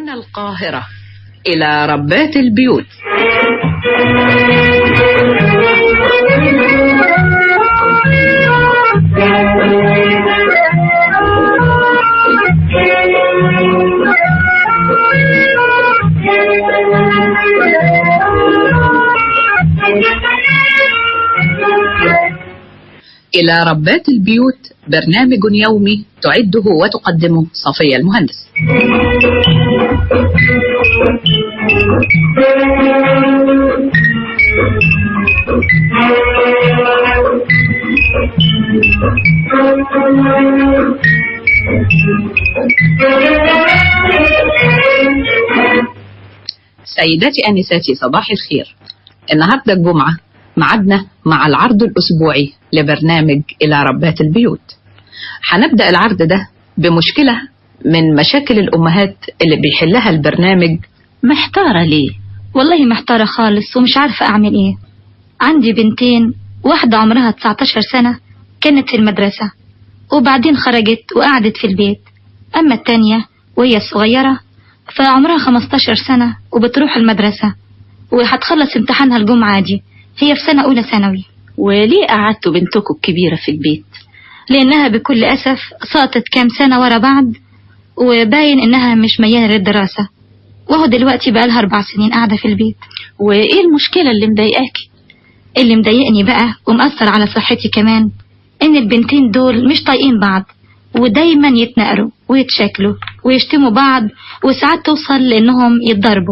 هنا القاهرة إلى ربات البيوت إلى ربات البيوت برنامج يومي تعده وتقدمه صفية المهندس سيداتي أنساتي صباح الخير النهاردة الجمعة معدنا مع العرض الأسبوعي لبرنامج إلى ربات البيوت هنبدأ العرض ده بمشكلة من مشاكل الأمهات اللي بيحلها البرنامج محتارة ليه؟ والله محتارة خالص ومش عارفة أعمل إيه عندي بنتين واحدة عمرها 19 سنة كانت في المدرسة وبعدين خرجت وقعدت في البيت أما التانية وهي الصغيرة فعمرها 15 سنة وبتروح المدرسة وهتخلص امتحانها الجمعة دي هي في سنة أولى ثانوي وليه قعدتوا بنتكم الكبيرة في البيت؟ لأنها بكل أسف سقطت كام سنة ورا بعض وباين إنها مش ميالة للدراسة وهو دلوقتي بقالها أربع سنين قاعدة في البيت وإيه المشكلة اللي مضايقاكي؟ اللي مضايقني بقى ومأثر على صحتي كمان إن البنتين دول مش طايقين بعض ودايما يتنقروا ويتشاكلوا ويشتموا بعض وساعات توصل لإنهم يتضربوا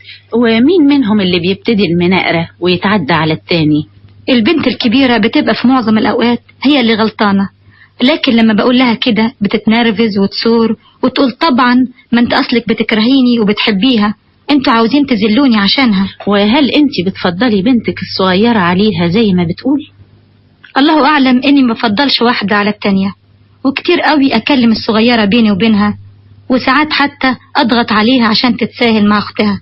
ومين منهم اللي بيبتدي المناقرة ويتعدى على التاني؟ البنت الكبيرة بتبقى في معظم الأوقات هي اللي غلطانة لكن لما بقول لها كده بتتنرفز وتصور وتقول طبعا ما انت أصلك بتكرهيني وبتحبيها انتوا عاوزين تذلوني عشانها وهل انت بتفضلي بنتك الصغيرة عليها زي ما بتقول؟ الله أعلم إني ما بفضلش واحدة على التانية وكتير قوي أكلم الصغيرة بيني وبينها وساعات حتى أضغط عليها عشان تتساهل مع أختها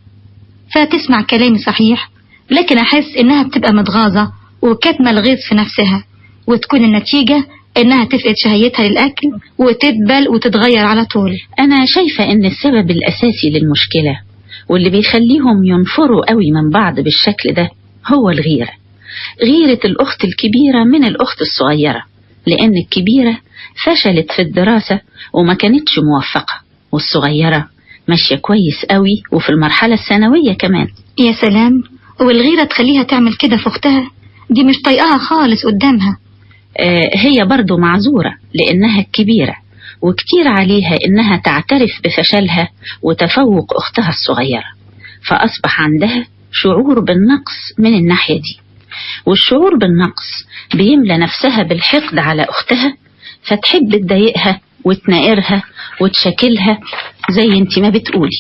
فتسمع كلامي صحيح لكن أحس إنها بتبقى متغاظة وكاتمة الغيظ في نفسها وتكون النتيجة إنها تفقد شهيتها للأكل وتدبل وتتغير على طول أنا شايفة إن السبب الأساسي للمشكلة واللي بيخليهم ينفروا قوي من بعض بالشكل ده هو الغيرة غيرة الأخت الكبيرة من الأخت الصغيرة لأن الكبيرة فشلت في الدراسة وما كانتش موفقة والصغيرة ماشية كويس قوي وفي المرحلة الثانوية كمان يا سلام والغيرة تخليها تعمل كده في أختها دي مش طايقاها خالص قدامها آه هي برضو معذورة لأنها الكبيرة وكتير عليها إنها تعترف بفشلها وتفوق أختها الصغيرة فأصبح عندها شعور بالنقص من الناحية دي والشعور بالنقص بيملى نفسها بالحقد على أختها فتحب تضايقها وتناقرها وتشاكلها زي انت ما بتقولي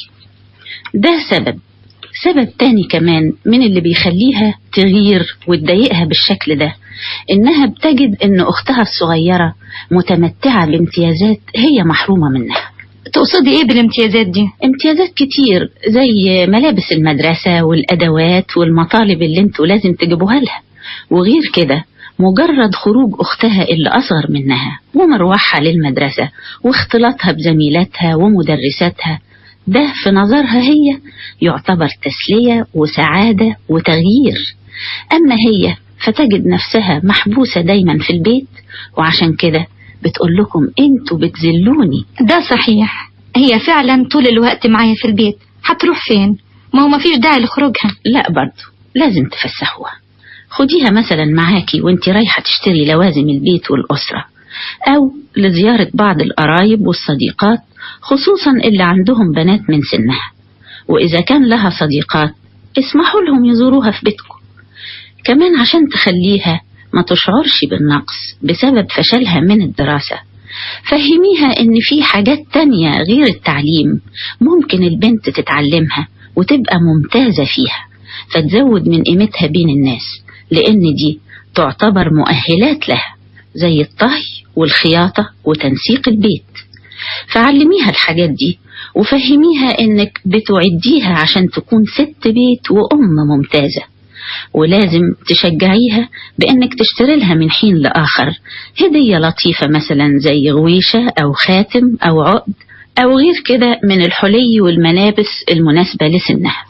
ده سبب سبب تاني كمان من اللي بيخليها تغير وتضايقها بالشكل ده إنها بتجد إن أختها الصغيرة متمتعة بامتيازات هي محرومة منها تقصدي إيه بالامتيازات دي؟ امتيازات كتير زي ملابس المدرسة والأدوات والمطالب اللي انتوا لازم تجيبوها لها وغير كده مجرد خروج أختها اللي أصغر منها ومروحها للمدرسة واختلاطها بزميلاتها ومدرساتها ده في نظرها هي يعتبر تسلية وسعادة وتغيير أما هي فتجد نفسها محبوسة دايما في البيت وعشان كده بتقول لكم انتوا بتذلوني ده صحيح هي فعلا طول الوقت معايا في البيت هتروح فين؟ ما هو مفيش داعي لخروجها لا برضو لازم تفسحوها خديها مثلا معاكي وانت رايحة تشتري لوازم البيت والأسرة أو لزيارة بعض القرايب والصديقات خصوصا اللي عندهم بنات من سنها وإذا كان لها صديقات اسمحوا لهم يزوروها في بيتكم كمان عشان تخليها ما تشعرش بالنقص بسبب فشلها من الدراسة فهميها إن في حاجات تانية غير التعليم ممكن البنت تتعلمها وتبقى ممتازة فيها فتزود من قيمتها بين الناس لأن دي تعتبر مؤهلات لها زي الطهي والخياطة وتنسيق البيت فعلميها الحاجات دي وفهميها إنك بتعديها عشان تكون ست بيت وأم ممتازة ولازم تشجعيها بإنك تشتري لها من حين لآخر هدية لطيفة مثلا زي غويشة أو خاتم أو عقد أو غير كده من الحلي والملابس المناسبة لسنها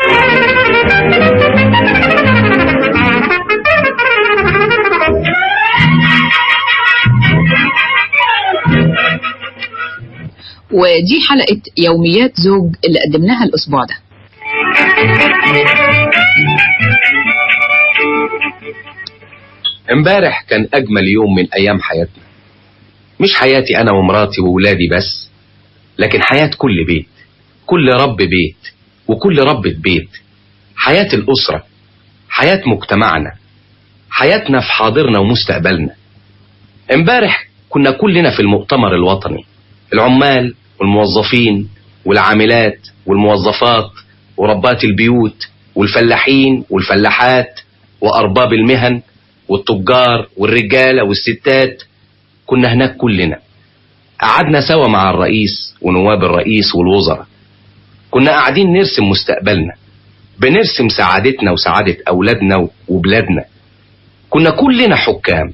ودي حلقة يوميات زوج اللي قدمناها الأسبوع ده امبارح كان أجمل يوم من أيام حياتنا مش حياتي أنا ومراتي وولادي بس لكن حياة كل بيت كل رب بيت وكل ربة بيت حياة الأسرة حياة مجتمعنا حياتنا في حاضرنا ومستقبلنا امبارح كنا كلنا في المؤتمر الوطني العمال والموظفين والعاملات والموظفات وربات البيوت والفلاحين والفلاحات وأرباب المهن والتجار والرجالة والستات كنا هناك كلنا قعدنا سوا مع الرئيس ونواب الرئيس والوزراء كنا قاعدين نرسم مستقبلنا بنرسم سعادتنا وسعادة أولادنا وبلادنا كنا كلنا حكام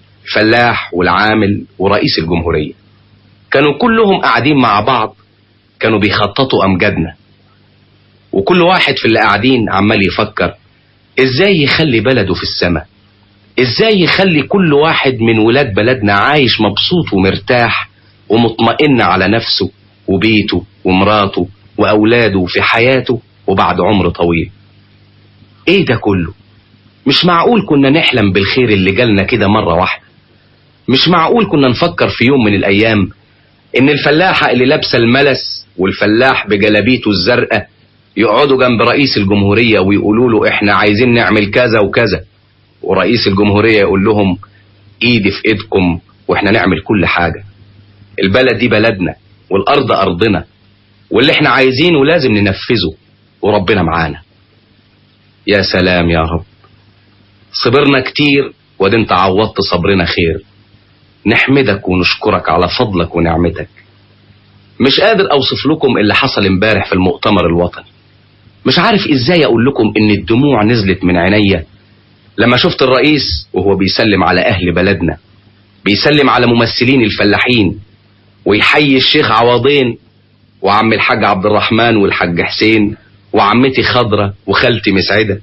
فلاح والعامل ورئيس الجمهورية كانوا كلهم قاعدين مع بعض كانوا بيخططوا أمجادنا وكل واحد في اللي قاعدين عمال يفكر ازاي يخلي بلده في السماء ازاي يخلي كل واحد من ولاد بلدنا عايش مبسوط ومرتاح ومطمئن على نفسه وبيته ومراته وأولاده في حياته وبعد عمر طويل ايه ده كله مش معقول كنا نحلم بالخير اللي جالنا كده مرة واحدة مش معقول كنا نفكر في يوم من الأيام إن الفلاحة اللي لابسة الملس والفلاح بجلابيته الزرقاء يقعدوا جنب رئيس الجمهورية ويقولوا له إحنا عايزين نعمل كذا وكذا ورئيس الجمهورية يقول لهم إيدي في إيدكم وإحنا نعمل كل حاجة البلد دي بلدنا والأرض أرضنا واللي إحنا عايزينه لازم ننفذه وربنا معانا يا سلام يا رب صبرنا كتير وادي انت عوضت صبرنا خير نحمدك ونشكرك على فضلك ونعمتك مش قادر اوصف لكم اللي حصل امبارح في المؤتمر الوطني مش عارف ازاي اقول لكم ان الدموع نزلت من عينيا لما شفت الرئيس وهو بيسلم على اهل بلدنا بيسلم على ممثلين الفلاحين ويحيي الشيخ عوضين وعم الحاج عبد الرحمن والحاج حسين وعمتي خضرة وخالتي مسعدة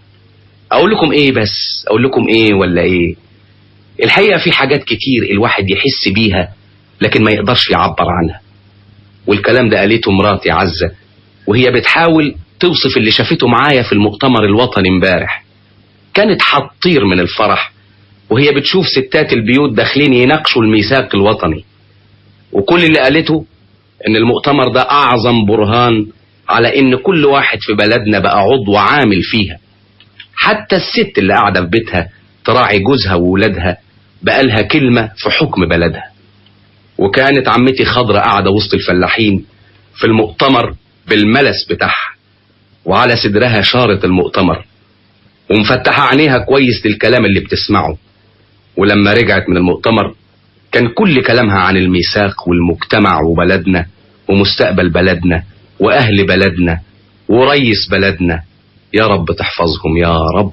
اقول لكم ايه بس اقول لكم ايه ولا ايه الحقيقة في حاجات كتير الواحد يحس بيها لكن ما يقدرش يعبر عنها والكلام ده قالته مراتي عزة وهي بتحاول توصف اللي شافته معايا في المؤتمر الوطني امبارح كانت هتطير من الفرح وهي بتشوف ستات البيوت داخلين يناقشوا الميثاق الوطني وكل اللي قالته ان المؤتمر ده اعظم برهان على ان كل واحد في بلدنا بقى عضو عامل فيها حتى الست اللي قاعدة في بيتها تراعي جوزها وولادها بقالها كلمة في حكم بلدها وكانت عمتي خضرة قاعدة وسط الفلاحين في المؤتمر بالملس بتاعها وعلى صدرها شارة المؤتمر ومفتحة عينيها كويس للكلام اللي بتسمعه ولما رجعت من المؤتمر كان كل كلامها عن الميثاق والمجتمع وبلدنا ومستقبل بلدنا وأهل بلدنا وريس بلدنا يا رب تحفظهم يا رب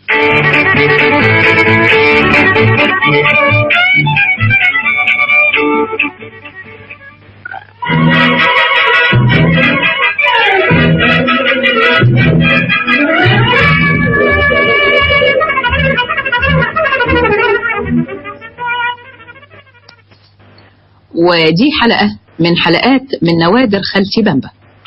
ودي حلقة من حلقات من نوادر خالتي بامبا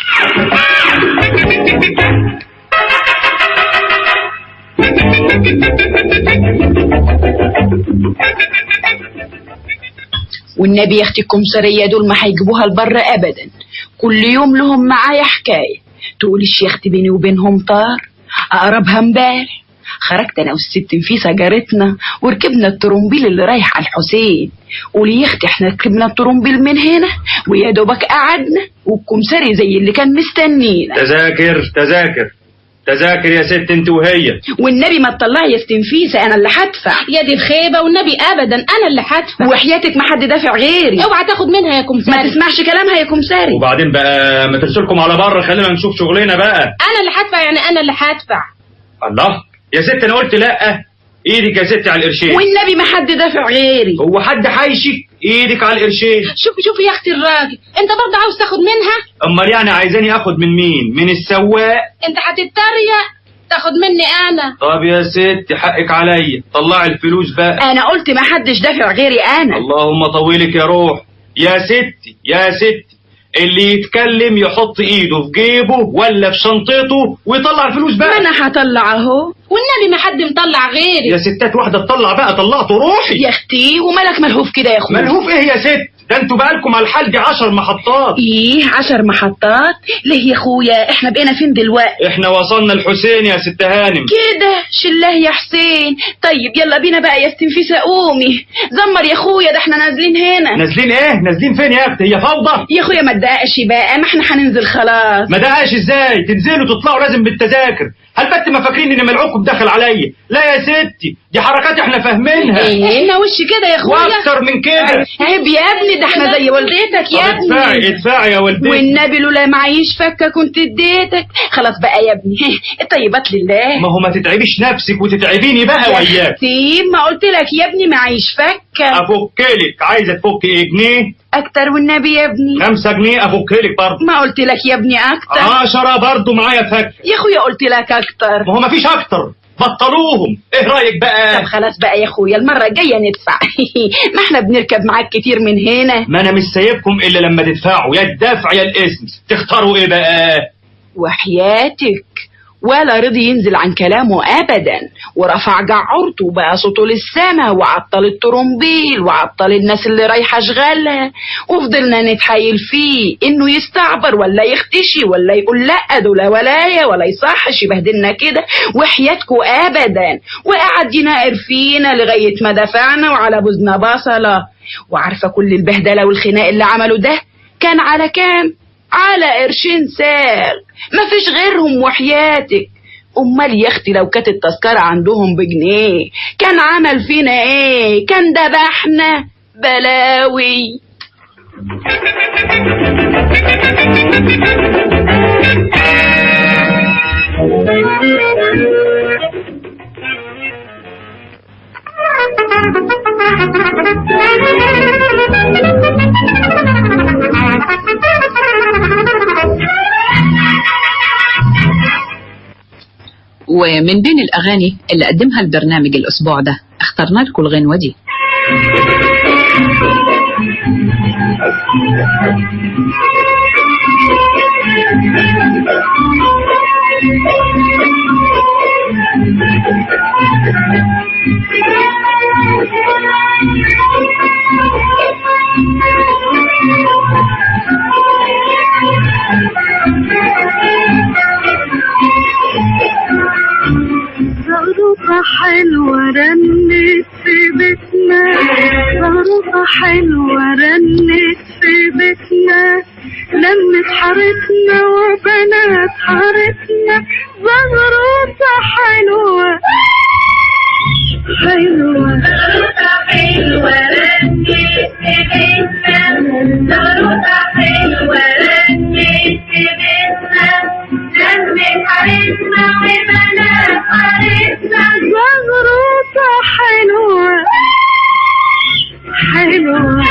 والنبي يا اختي الكمسارية دول ما هيجيبوها البر ابدا كل يوم لهم معايا حكاية تقوليش يا اختي بيني وبينهم طار اقربها امبارح خرجت انا والست نفيسه جارتنا وركبنا الترومبيل اللي رايح على الحسين قولي يا اختي احنا ركبنا الترومبيل من هنا ويا دوبك قعدنا والكمساري زي اللي كان مستنينا تذاكر تذاكر تذاكر يا ست انت وهي والنبي ما تطلعي يا ست نفيسه انا اللي هدفع يا دي الخيبة والنبي أبدا أنا اللي هدفع وحياتك ما حد دافع غيري اوعى تاخد منها يا ما كمساري تسمعش كلامها يا كمساري وبعدين بقى ما ترسلكم على بره خلينا نشوف شغلنا بقى أنا اللي هدفع يعني أنا اللي هدفع الله يا ست انا قلت لا ايدك يا ست على القرشين والنبي ما حد دافع غيري هو حد حيشك ايدك على القرشين شوفي شوفي يا اختي الراجل انت برضه عاوز تاخد منها امال يعني عايزاني اخد من مين من السواق انت هتتريق تاخد مني انا طب يا ست حقك عليا طلعي الفلوس بقى انا قلت ما حدش دافع غيري انا اللهم طولك يا روح يا ستي يا ستي اللي يتكلم يحط ايده في جيبه ولا في شنطته ويطلع الفلوس ما بقى انا هطلع اهو والنبي ما حد مطلع غيري يا ستات واحده تطلع بقى طلعت روحي يا اختي ومالك ملهوف كده يا اخويا ملهوف ايه يا ست ده انتوا بقالكم على الحال دي عشر محطات ايه عشر محطات ليه يا اخويا احنا بقينا فين دلوقتي احنا وصلنا الحسين يا ست هانم كده شله يا حسين طيب يلا بينا بقى يا استنفيسة قومي زمر يا اخويا ده احنا نازلين هنا نازلين ايه نازلين فين يا اختي هي فوضى يا اخويا ما تدققش بقى ما احنا هننزل خلاص ما دقاش ازاي تنزلوا تطلعوا لازم بالتذاكر هل بت ما فاكرين ان ملعوبكم داخل عليا لا يا ستي دي حركات احنا فاهمينها احنا وش كده يا اخويا واكتر من كده عيب يا ابني ده احنا زي والدتك يا طب ادفعي ابني ادفعي يا والدتي والنبي لولا معيش فكه كنت اديتك خلاص بقى يا ابني طيبات لله ما هو ما تتعبيش نفسك وتتعبيني بقى يا وياك اختي ما قلت لك يا ابني معيش فكه افكلك عايزه تفك ايه جنيه اكتر والنبي يا ابني خمسة جنيه افكلك برضه ما قلت لك يا ابني اكتر عشرة برضه معايا فك يا اخويا قلت لك اكتر ما هو ما فيش اكتر بطلوهم ايه رايك بقى طب خلاص بقى يا اخويا المره الجايه ندفع ما احنا بنركب معاك كتير من هنا ما انا مش سايبكم الا لما تدفعوا يا الدفع يا الاسم تختاروا ايه بقى وحياتك ولا رضي ينزل عن كلامه ابدا ورفع جعورته وبقى صوته للسما وعطل الترومبيل وعطل الناس اللي رايحه اشغالها وفضلنا نتحايل فيه انه يستعبر ولا يختشي ولا يقول لا دول ولايا ولا يصحش يبهدلنا كده وحياتكوا ابدا وقعد يناقر فينا لغايه ما دفعنا وعلى بوزنا بصله وعارفه كل البهدله والخناق اللي عمله ده كان على كام على قرشين ساغ مفيش غيرهم وحياتك امال يا اختي لو كانت التذكره عندهم بجنيه كان عمل فينا ايه كان دبحنا بلاوي ومن بين الأغاني اللي قدمها البرنامج الأسبوع ده اخترنا لكم الغنوة دي ظروفها حلوة رنت في بيتنا ظروفها حلوة رنت في بيتنا لمت حارتنا وبنات حارتنا زغروطة حلوة حلوة حلوة رنت في بيتنا زغروطة حلوة رنت في بيتنا لمت حارتنا وبنات حارتنا زغروطة حلوة حلوة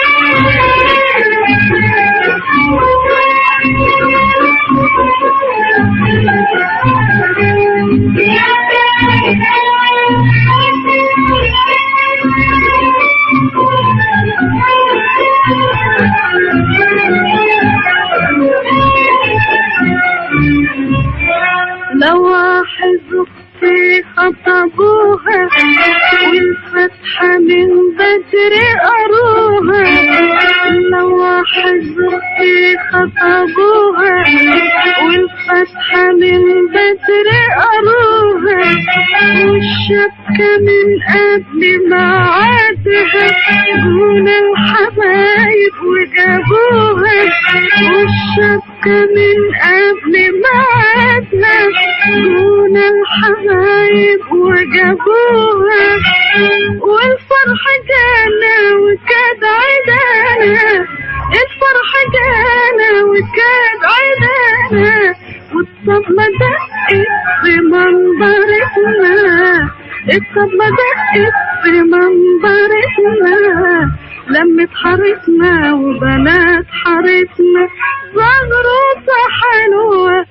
لواحظ اختي خطبوها والفتحة من بدر قروها لواحظ اختي خطبوها والفتحة من بدر قروها والشبكة من قبل ميعادها دون الحبايب وجابوها والشبكة من قبل ميعادها دون الحبايب وجابوها والفرح جانا وكاد عدانا الفرح جانا وكاد عدانا والصدمة دقت في منظرتنا الصدمة دقت في منظرتنا لمت حارتنا وبنات حارتنا زغروطة حلوة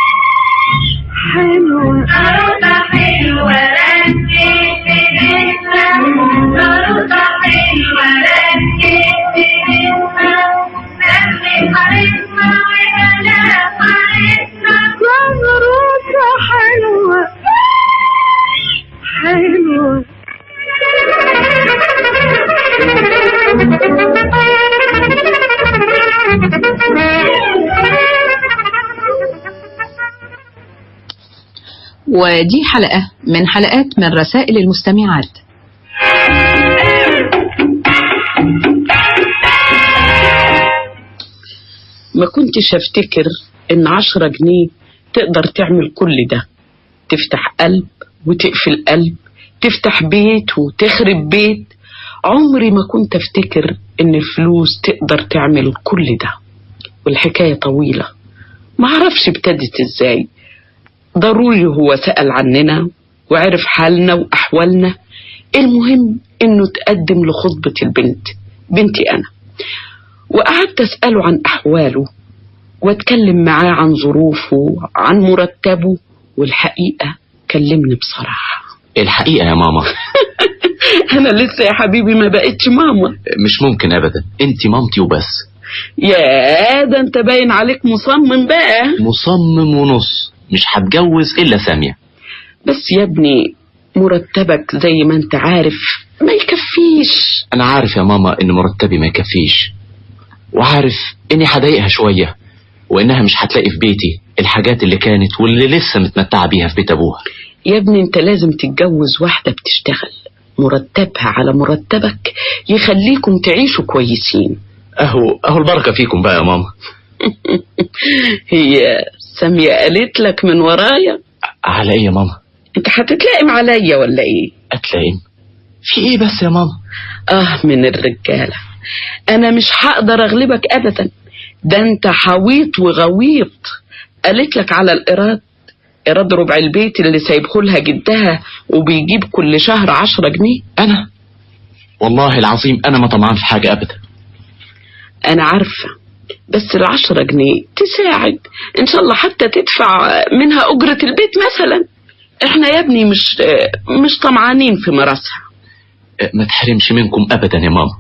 حلوة زغروطة حلوة ركز بيتنا زغروطة حلوة ركز بيتنا لمت حارتنا وبنات حارتنا زغروطة حلوة حلوة ودي حلقة من حلقات من رسائل المستمعات ما كنتش افتكر ان عشرة جنيه تقدر تعمل كل ده تفتح قلب وتقفل قلب تفتح بيت وتخرب بيت عمري ما كنت افتكر ان الفلوس تقدر تعمل كل ده والحكاية طويلة معرفش ابتدت ازاي ضروري هو سأل عننا وعرف حالنا وأحوالنا المهم إنه تقدم لخطبة البنت بنتي أنا وقعدت أسأله عن أحواله واتكلم معاه عن ظروفه عن مرتبه والحقيقة كلمني بصراحة الحقيقة يا ماما أنا لسه يا حبيبي ما بقتش ماما مش ممكن أبدا أنت مامتي وبس يا ده أنت باين عليك مصمم بقى مصمم ونص مش هتجوز إلا سامية بس يا ابني مرتبك زي ما انت عارف ما يكفيش أنا عارف يا ماما إن مرتبي ما يكفيش وعارف إني هضايقها شوية وإنها مش هتلاقي في بيتي الحاجات اللي كانت واللي لسه متمتعة بيها في بيت أبوها يا ابني انت لازم تتجوز واحدة بتشتغل مرتبها على مرتبك يخليكم تعيشوا كويسين أهو أهو البركة فيكم بقى يا ماما هي سامية قالت لك من ورايا على إيه يا ماما انت هتتلائم عليا ولا ايه أتلاقين في إيه بس يا ماما اه من الرجالة انا مش هقدر اغلبك ابدا ده انت حويط وغويط قالت لك على الايراد ايراد ربع البيت اللي سايبه لها جدها وبيجيب كل شهر عشرة جنيه أنا والله العظيم أنا ما طمعان في حاجة أبدا انا عارفة بس العشرة جنيه تساعد ان شاء الله حتى تدفع منها اجرة البيت مثلا احنا يا ابني مش مش طمعانين في مراسها ما تحرمش منكم أبدا يا ماما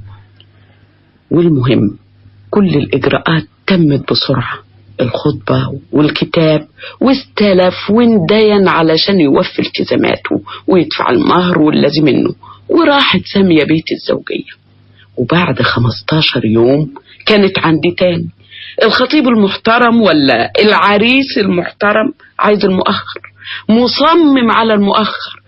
والمهم كل الإجراءات تمت بسرعة الخطبة والكتاب واستلف واندين علشان يوفي التزاماته ويدفع المهر واللازم منه وراحت سامية بيت الزوجية وبعد 15 يوم كانت عندي تاني الخطيب المحترم ولا العريس المحترم عايز المؤخر مصمم على المؤخر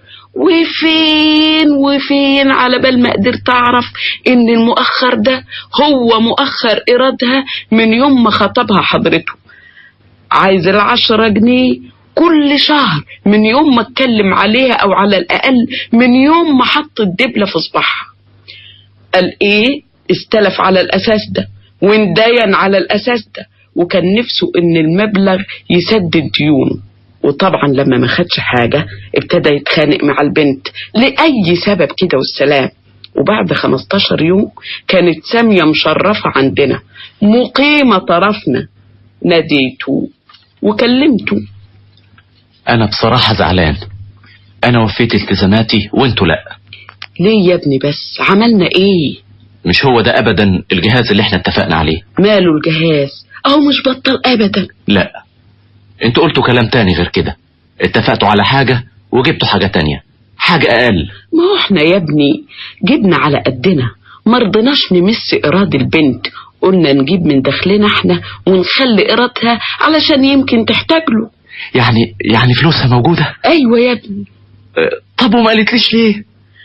وفين وفين على بال ما قدرت اعرف ان المؤخر ده هو مؤخر ايرادها من يوم ما خطبها حضرته عايز العشرة جنيه كل شهر من يوم ما اتكلم عليها او على الاقل من يوم ما حط الدبلة في صباحها قال ايه استلف على الاساس ده واندين على الاساس ده وكان نفسه ان المبلغ يسدد ديونه وطبعا لما ما خدش حاجة ابتدى يتخانق مع البنت لأي سبب كده والسلام وبعد 15 يوم كانت سامية مشرفة عندنا مقيمة طرفنا ناديته وكلمته أنا بصراحة زعلان أنا وفيت التزاماتي وأنتوا لأ ليه يا ابني بس عملنا ايه مش هو ده أبدا الجهاز اللي احنا اتفقنا عليه ماله الجهاز اهو مش بطل ابدا لا انتوا قلتوا كلام تاني غير كده اتفقتوا على حاجة وجبتوا حاجة تانية حاجة أقل ما هو احنا يا ابني جبنا على قدنا مرضناش نمس إيراد البنت قلنا نجيب من دخلنا احنا ونخلي إيرادها علشان يمكن تحتاج له يعني يعني فلوسها موجودة أيوة يا ابني اه، طب وما قالتليش ليه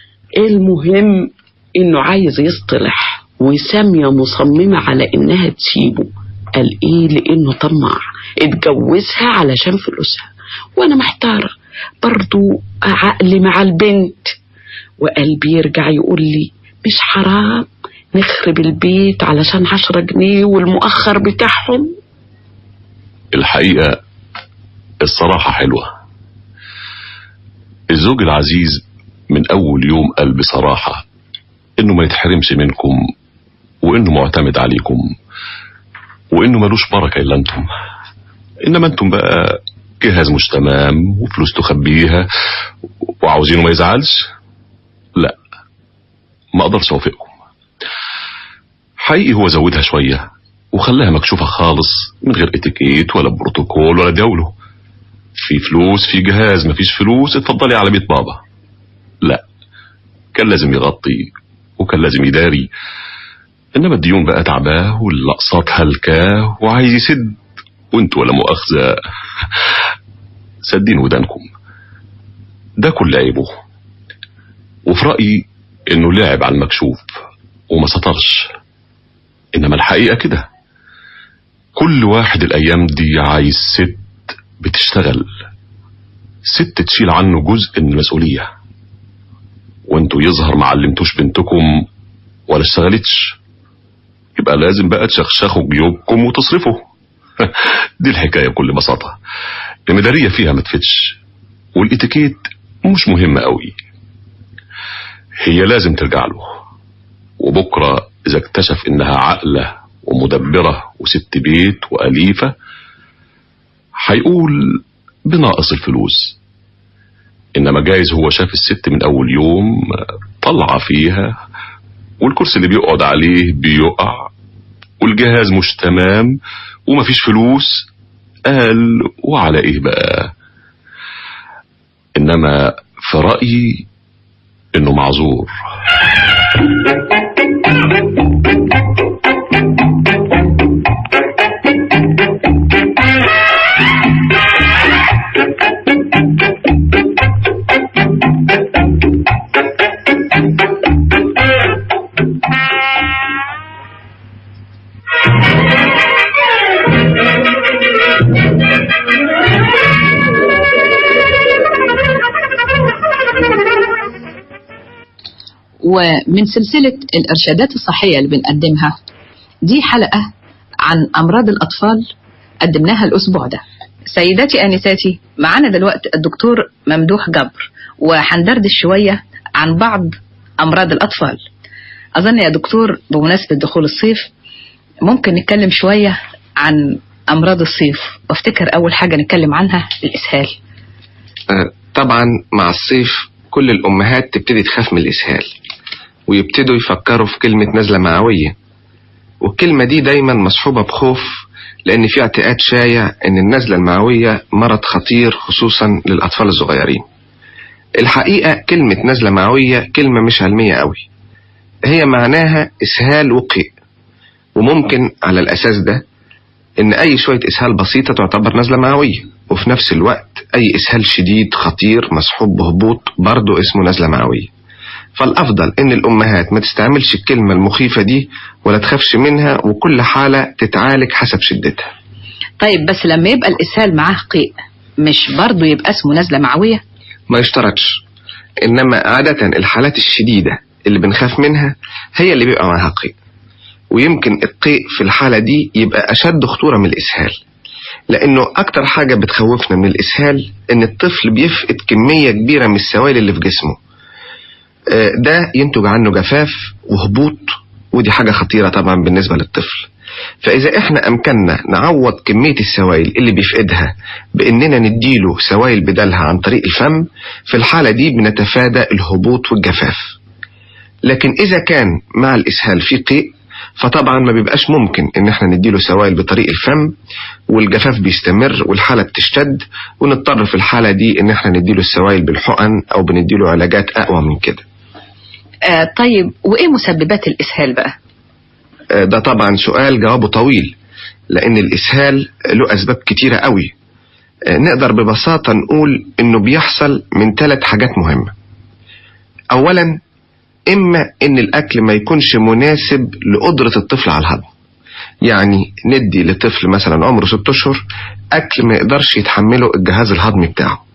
المهم إنه عايز يصطلح وسامية مصممة على إنها تسيبه قال إيه لأنه طماع اتجوزها علشان فلوسها وأنا محتارة برضو عقلي مع البنت وقلبي يرجع يقول لي مش حرام نخرب البيت علشان عشرة جنيه والمؤخر بتاعهم الحقيقة الصراحة حلوة الزوج العزيز من أول يوم قال بصراحة إنه ما يتحرمش منكم وإنه معتمد عليكم وإنه ملوش بركة إلا أنتم إنما أنتم بقى جهاز مش تمام وفلوس تخبيها وعاوزينه ما يزعلش لا ما أقدرش أوافقكم حقيقي هو زودها شوية وخلاها مكشوفة خالص من غير اتيكيت ولا بروتوكول ولا دولة في فلوس في جهاز مفيش فلوس اتفضلي على بيت بابا لا كان لازم يغطي وكان لازم يداري انما الديون بقى تعباه والاقساط هلكاه وعايز يسد وانتوا ولا مؤاخذة سدين ودانكم ده كل عيبه وفي رأيي انه لعب على المكشوف وما سطرش انما الحقيقة كده كل واحد الايام دي عايز ست بتشتغل ست تشيل عنه جزء من المسؤولية وانتوا يظهر ما علمتوش بنتكم ولا اشتغلتش يبقى لازم بقى تشخشخوا جيوبكم وتصرفوا دي الحكاية بكل بساطة المدارية فيها ما تفتش والاتيكيت مش مهم قوي هي لازم ترجع له وبكرة إذا اكتشف إنها عاقلة ومدبرة وست بيت وأليفة هيقول بناقص الفلوس إنما جايز هو شاف الست من أول يوم طلع فيها والكرسي اللي بيقعد عليه بيقع والجهاز مش تمام ومفيش فلوس قال وعلى ايه بقى انما في رأيي انه معذور ومن سلسلة الإرشادات الصحية اللي بنقدمها دي حلقة عن أمراض الأطفال قدمناها الأسبوع ده سيداتي آنساتي معانا دلوقتي الدكتور ممدوح جبر وهندردش شوية عن بعض أمراض الأطفال أظن يا دكتور بمناسبة دخول الصيف ممكن نتكلم شوية عن أمراض الصيف وافتكر أول حاجة نتكلم عنها الإسهال آه، طبعا مع الصيف كل الأمهات تبتدي تخاف من الإسهال ويبتدوا يفكروا في كلمة نزلة معوية والكلمة دي دايما مصحوبة بخوف لأن في اعتقاد شايع إن النزلة المعوية مرض خطير خصوصا للأطفال الصغيرين الحقيقة كلمة نزلة معوية كلمة مش علمية قوي هي معناها إسهال وقيء وممكن على الأساس ده إن أي شوية إسهال بسيطة تعتبر نزلة معوية وفي نفس الوقت أي إسهال شديد خطير مصحوب بهبوط برضه اسمه نزلة معوية فالأفضل إن الأمهات ما تستعملش الكلمة المخيفة دي ولا تخافش منها وكل حالة تتعالج حسب شدتها طيب بس لما يبقى الإسهال معاه قيء مش برضه يبقى اسمه نزلة معوية ما يشترطش إنما عادة الحالات الشديدة اللي بنخاف منها هي اللي بيبقى معاها قيء ويمكن القيء في الحالة دي يبقى أشد خطورة من الإسهال لأنه أكتر حاجة بتخوفنا من الإسهال إن الطفل بيفقد كمية كبيرة من السوائل اللي في جسمه آه، ده ينتج عنه جفاف وهبوط ودي حاجة خطيرة طبعا بالنسبة للطفل فإذا إحنا أمكننا نعوض كمية السوائل اللي بيفقدها بإننا نديله سوائل بدلها عن طريق الفم في الحالة دي بنتفادى الهبوط والجفاف لكن إذا كان مع الإسهال في قيء فطبعا ما بيبقاش ممكن ان احنا نديله سوائل بطريق الفم والجفاف بيستمر والحالة بتشتد ونضطر في الحالة دي ان احنا نديله السوائل بالحقن او بنديله علاجات اقوى من كده آه طيب وإيه مسببات الإسهال بقى آه، ده طبعا سؤال جوابه طويل لان الاسهال له اسباب كتيرة قوي آه، نقدر ببساطة نقول انه بيحصل من ثلاث حاجات مهمة اولا اما ان الاكل ما يكونش مناسب لقدرة الطفل على الهضم يعني ندي لطفل مثلا عمره ست اشهر اكل ما يقدرش يتحمله الجهاز الهضمي بتاعه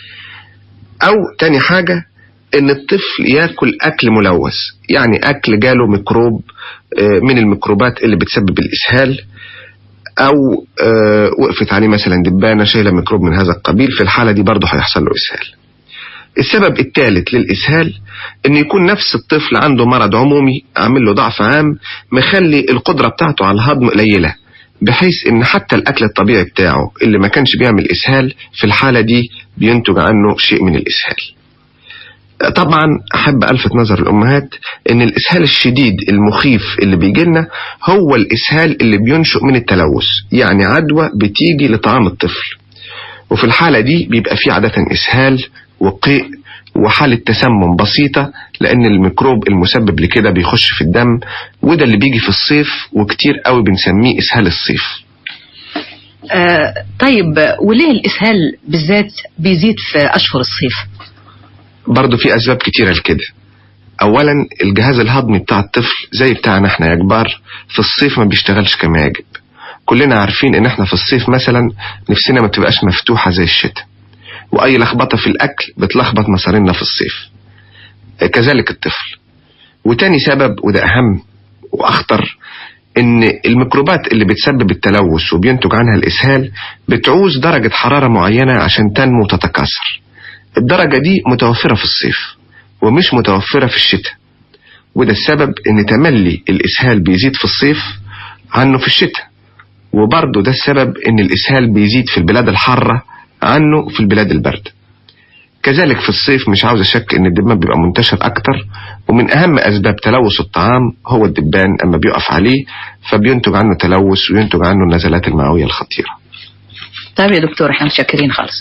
او تاني حاجة ان الطفل ياكل اكل ملوث يعني اكل جاله ميكروب آه، من الميكروبات اللي بتسبب الاسهال او آه، وقفت عليه مثلا دبانه شايله ميكروب من هذا القبيل في الحاله دي برضه هيحصل له اسهال السبب الثالث للإسهال إن يكون نفس الطفل عنده مرض عمومي عامل له ضعف عام مخلي القدرة بتاعته على الهضم قليلة بحيث إن حتى الأكل الطبيعي بتاعه اللي ما كانش بيعمل إسهال في الحالة دي بينتج عنه شيء من الإسهال طبعا احب الفت نظر الامهات ان الاسهال الشديد المخيف اللي بيجي لنا هو الاسهال اللي بينشئ من التلوث يعني عدوى بتيجي لطعام الطفل وفي الحالة دي بيبقى في عادة اسهال وقيء وحالة تسمم بسيطة لأن الميكروب المسبب لكده بيخش في الدم وده اللي بيجي في الصيف وكتير قوي بنسميه إسهال الصيف آه طيب وليه الإسهال بالذات بيزيد في أشهر الصيف؟ برضه في أسباب كتيرة لكده أولا الجهاز الهضمي بتاع الطفل زي بتاعنا احنا يا كبار في الصيف ما بيشتغلش كما يجب كلنا عارفين ان احنا في الصيف مثلا نفسنا ما بتبقاش مفتوحة زي الشتاء واي لخبطة في الاكل بتلخبط مصارينا في الصيف كذلك الطفل وتاني سبب وده اهم واخطر ان الميكروبات اللي بتسبب التلوث وبينتج عنها الاسهال بتعوز درجة حرارة معينة عشان تنمو وتتكاثر الدرجة دي متوفرة في الصيف ومش متوفرة في الشتاء وده السبب ان تملي الاسهال بيزيد في الصيف عنه في الشتاء وبرضه ده السبب ان الاسهال بيزيد في البلاد الحارة عنه في البلاد الباردة كذلك في الصيف مش عاوز اشك ان الدبان بيبقى منتشر اكتر ومن اهم اسباب تلوث الطعام هو الدبان اما بيقف عليه فبينتج عنه تلوث وينتج عنه النزلات المعوية الخطيرة طيب يا دكتور احنا متشكرين خالص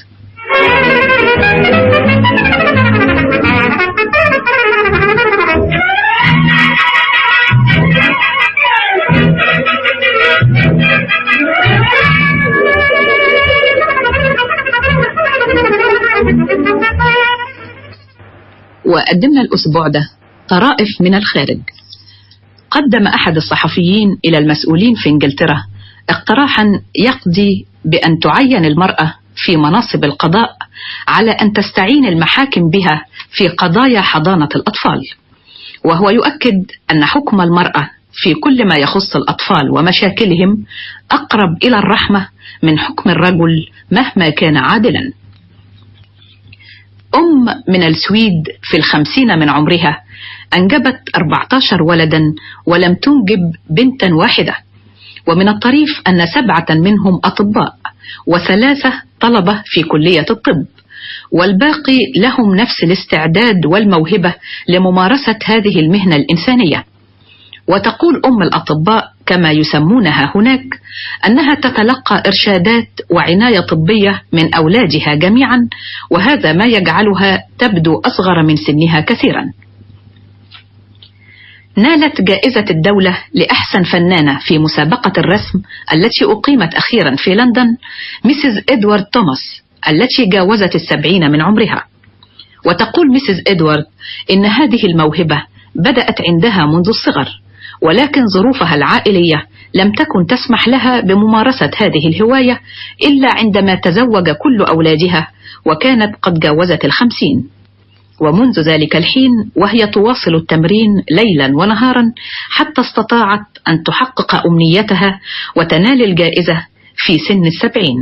وقدمنا الأسبوع ده طرائف من الخارج قدم أحد الصحفيين إلى المسؤولين في إنجلترا اقتراحا يقضي بأن تعين المرأة في مناصب القضاء على أن تستعين المحاكم بها في قضايا حضانة الأطفال وهو يؤكد أن حكم المرأة في كل ما يخص الأطفال ومشاكلهم أقرب إلى الرحمة من حكم الرجل مهما كان عادلا أم من السويد في الخمسين من عمرها أنجبت 14 ولدا ولم تنجب بنتا واحدة ومن الطريف أن سبعة منهم أطباء وثلاثة طلبة في كلية الطب والباقي لهم نفس الاستعداد والموهبة لممارسة هذه المهنة الإنسانية وتقول أم الأطباء كما يسمونها هناك أنها تتلقى إرشادات وعناية طبية من أولادها جميعا وهذا ما يجعلها تبدو أصغر من سنها كثيرا نالت جائزة الدولة لأحسن فنانة في مسابقة الرسم التي أقيمت أخيرا في لندن ميسيز إدوارد توماس التي جاوزت السبعين من عمرها وتقول ميسيز إدوارد إن هذه الموهبة بدأت عندها منذ الصغر ولكن ظروفها العائلية لم تكن تسمح لها بممارسة هذه الهواية إلا عندما تزوج كل أولادها وكانت قد جاوزت الخمسين ومنذ ذلك الحين وهي تواصل التمرين ليلا ونهارا حتى استطاعت أن تحقق أمنيتها وتنال الجائزة في سن السبعين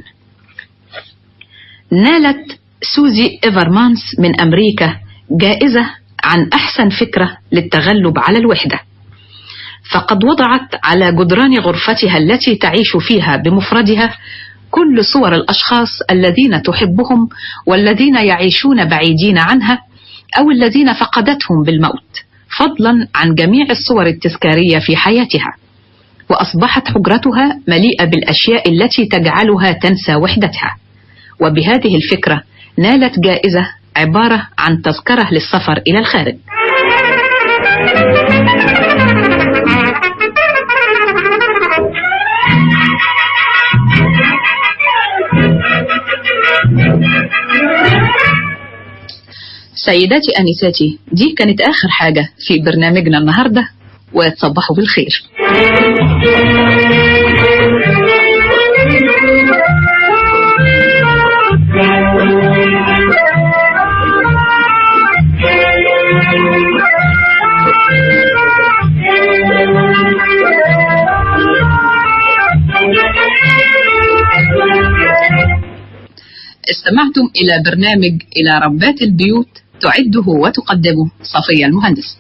نالت سوزي إيفرمانس من أمريكا جائزة عن أحسن فكرة للتغلب على الوحدة فقد وضعت على جدران غرفتها التي تعيش فيها بمفردها كل صور الأشخاص الذين تحبهم والذين يعيشون بعيدين عنها أو الذين فقدتهم بالموت فضلا عن جميع الصور التذكارية في حياتها وأصبحت حجرتها مليئة بالأشياء التي تجعلها تنسى وحدتها وبهذه الفكرة نالت جائزة عبارة عن تذكرة للسفر إلى الخارج سيداتي أنساتي دي كانت آخر حاجة في برنامجنا النهاردة وتصبحوا بالخير استمعتم إلى برنامج إلى ربات البيوت تعده وتقدمه صفية المهندس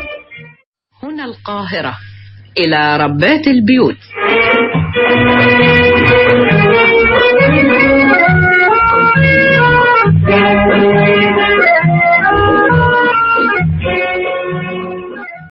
هنا القاهرة إلى ربات البيوت